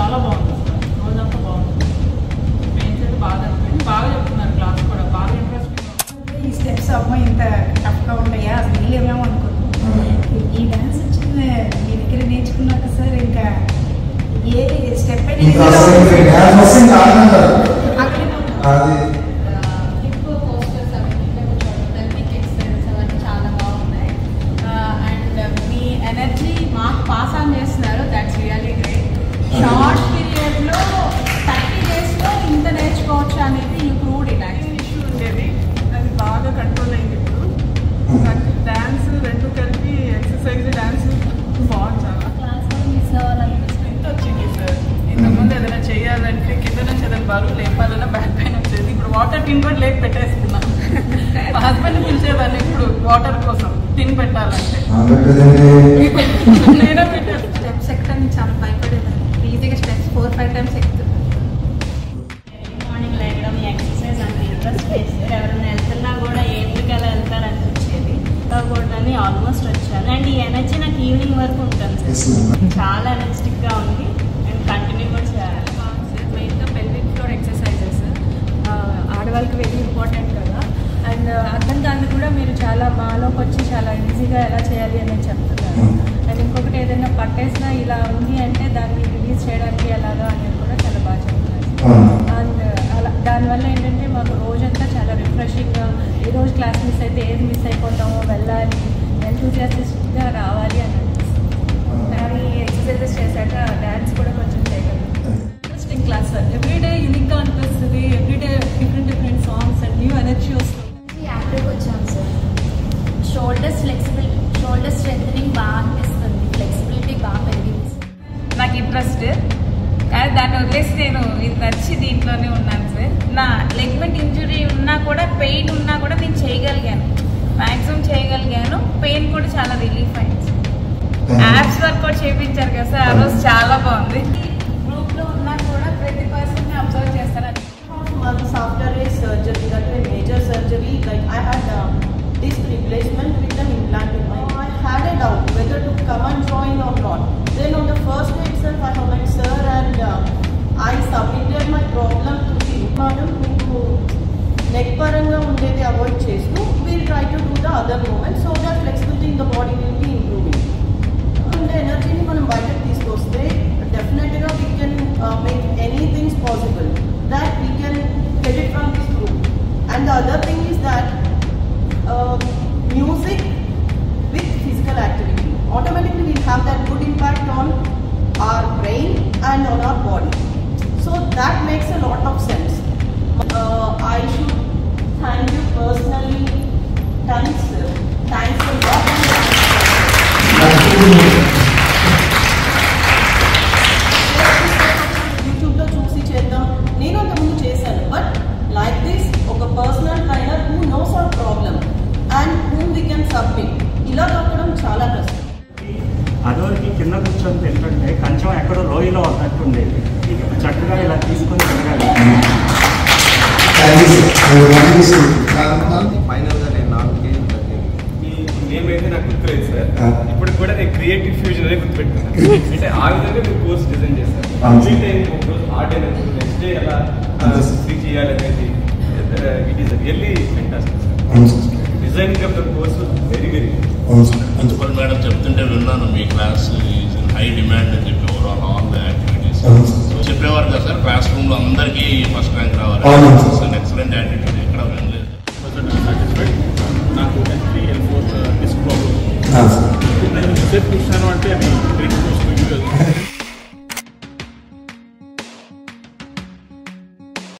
చాలా బాగుంది సార్ రోజంతా బాగుంది పెయిన్స్ అయితే బాగా అనిపించింది బాగా చెప్తున్నారు క్లాస్ కూడా బాగా ఇంట్రెస్టింగ్ ఈ స్టెప్స్ అమ్మ ఇంత టఫ్గా ఉంటాయా అసలు వీళ్ళేమేమో అనుకున్నాను ఈ డాన్స్ వచ్చిన మీ దగ్గర నేర్చుకున్నాక సార్ ఇంకా ఏ స్టెప్ ఇంకా అసలు ఇంకా డ్యాన్స్ వస్తే ఇంకా ఆనందాలు. అక్కడే అది హిప్ పోస్టర్స్ అవన్నీ పెల్విక్ ఎక్సర్సైజెస్ అవన్నీ చాలా బాగున్నాయి అండ్ మీ ఎనర్జీ మాకు పాస్ ఆన్ చేస్తున్నారు దట్స్ రియలీ గ్రేట్ షార్ట్ పీరియడ్లో థర్టీ డేస్లో ఇంత నేర్చుకోవచ్చు అనేది you proved it actually issue ఉండేది అది బాగా కంట్రోల్ అయింది ఇప్పుడు డ్యాన్స్ రెండు కలిపి ఎక్సర్సైజ్ డ్యాన్స్ బాగుంది చాలా క్లాస్ కూడా మిస్ అవ్వాలనిపిస్తుంది ఎంత వచ్చింది సార్ ఇంతకుముందు ఏదైనా చేయాలంటే కింద నుంచి ఏదైనా బరువు లేపాలన్నా బ్యాక్ పెయిన్ వచ్చేది ఇప్పుడు వాటర్ టిన్ కూడా లేపి పెట్టేస్తున్నా మా హస్బెండ్ పిలిచేదాన్ని ఇప్పుడు వాటర్ కోసం తిని పెట్టాలంటే ఆ పెట్టదండి నేనే పెట్టేస్తాను స్టెప్స్ ఎక్కడానికి చాలా భయపడేదాన్ని ఈజీగా స్టెప్స్ ఫోర్ ఫైవ్ టైమ్స్ ఎక్కుతుంది మార్నింగ్ లేవడం ఎక్సర్సైజ్ అంత ఇంట్రెస్ట్ చేశారు ఎవరైనా వెళ్తున్నా కూడా ఏంటికి అలా వెళ్తారు అనిపించేది కాకపోతే ఆల్మోస్ట్ వచ్చాను అండ్ ఈ ఎనర్జీ నాకు ఈవినింగ్ వరకు ఉంటుంది Yes, సార్ ma'am. చాలా ఎనర్జెటిక్గా ఉంది అండ్ కంటిన్యూ కూడా చేయాలి మెయిన్గా పెల్విక్ ఫ్లోర్ ఎక్సర్సైజెస్ ఆడవాళ్ళకి వెరీ ఇంపార్టెంట్ కదా అండ్ అర్థం కాదు కూడా మీరు చాలా మాలోకి వచ్చి చాలా ఈజీగా ఎలా చేయాలి అనేది చెప్తున్నారు అండ్ ఇంకొకటి ఏదైనా పట్టేసినా ఇలా ఉంది అంటే దాన్ని రిలీజ్ చేయడానికి ఎలాగా అనేది కూడా చాలా బాగా చెప్తున్నారు అవును. అండ్ అలా దానివల్ల ఏంటంటే మాకు రోజంతా చాలా రిఫ్రెషింగ్గా ఈ రోజు క్లాస్ మిస్ అయితే ఏది మిస్ అయిపోతామో వెళ్ళాలి ఎంతూజియాస్టిక్గా రావాలి అని అనిపిస్తుంది కానీ ఎక్సర్సైజెస్ చేశాక డ్యాన్స్ కూడా కొంచెం చేయగలుగుతాం ఇంట్రెస్టింగ్ క్లాస్ సార్ ఎవ్రీడే యూనిక్గా అనిపిస్తుంది everyday different different songs and new energy వస్తుంది యాక్టివ్గా వచ్చాం సార్ షోల్డర్స్ ఫ్లెక్సిబిలిటీ షోల్డర్ స్ట్రెంగ్ బాగా అనిపిస్తుంది ఫ్లెక్సిబిలిటీ బాగా పెరిగింది సార్ నాకు ఇంట్రెస్ట్ కానీ దాన్ని వదిలేసి నేను ఇది నచ్చి దీంట్లోనే ఉన్నాను సార్ నా లెగ్మెంట్ ఇంజురీ ఉన్నా కూడా పెయిన్ ఉన్నా కూడా నేను చేయగలిగాను మ్యాక్సిమం చేయగలిగాను పెయిన్ కూడా చాలా రిలీఫ్ అయింది యాప్స్ వర్కౌట్ చేయించారు కదా సార్ ఆ రోజు చాలా బాగుంది గ్రూప్లో ఉన్నా కూడా ప్రతి పర్సన్ అబ్జర్వ్ చేస్తారు months after a surgery, that was a major surgery, like I had uh, disc replacement with an implant in my I had a doubt whether to come and join or not. Then on the first day itself, I have met sir and uh, I submitted my problem to him. Madam, మీకు neck పరంగా ఉండేది avoid చేస్తూ we'll try to do the other movement so that flexibility in the body will be improving ఉండే ఎనర్జీని మనం బయటకు తీసుకొస్తే డెఫినెట్గా we can make any things possible that we can get it from this group. And the other thing is that uh, music with physical activity automatically will have that good impact on our brain and on our body. So that makes a lot of sense. Uh, I should thank you personally. Thanks, sir. Thanks a lot. యూట్యూబ్లో చూసి చేద్దాం నేను అంతకుముందు చేశాను but like this ఒక personal trainer who knows our problem and whom we can submit ఇలా దొరకడం చాలా కష్టం అదోరికి కింద కూర్చొని తింటుంటే కొంచెం ఎక్కడో లోయలో ఉన్నట్టు ఉండేది చక్కగా ఇలా తీసుకొని తిరగాలి thank you sir thank you sir ఫైనల్గా నేను నాలుగు కేజీలు తగ్గింది మీ నేమ్ అయితే నాకు గుర్తులేదు సార్ ఆ. ఇప్పుడు కూడా నేను క్రియేటివ్ ఫ్యూజన్ అనేది గుర్తుపెట్టుకున్నాను అంటే ఆ విధంగా మీరు కోర్స్ డిజైన్ చేస్తారు అవును. కంప్లీట్ అయింది ఒక రోజు హార్డ్ అయినది నెక్స్ట్ డే ఎలా అంతే సార్. స్విచ్ చేయాలి అనేది it is really fantastic sir అవును sir designing of the course very very అవును సార్ ప్రిన్సిపల్ మేడం చెప్తుంటే విన్నాను మీ class is in high demand అని చెప్పి ఓవరాల్ ఆల్ ద యాక్టివిటీస్ అవును సార్. సో చెప్పేవారు కదా సార్ క్లాస్ రూమ్ లో అందరికీ ఫస్ట్ ర్యాంక్ రావాలి అవును సార్. ఎక్సలెంట్ యాటిట్యూడ్ ఎక్కడ వినలేదు సాటిస్ఫైడ్ నాకు three L four disc problem ఆ, సార్ నేను సేపు చూసాను అంటే అది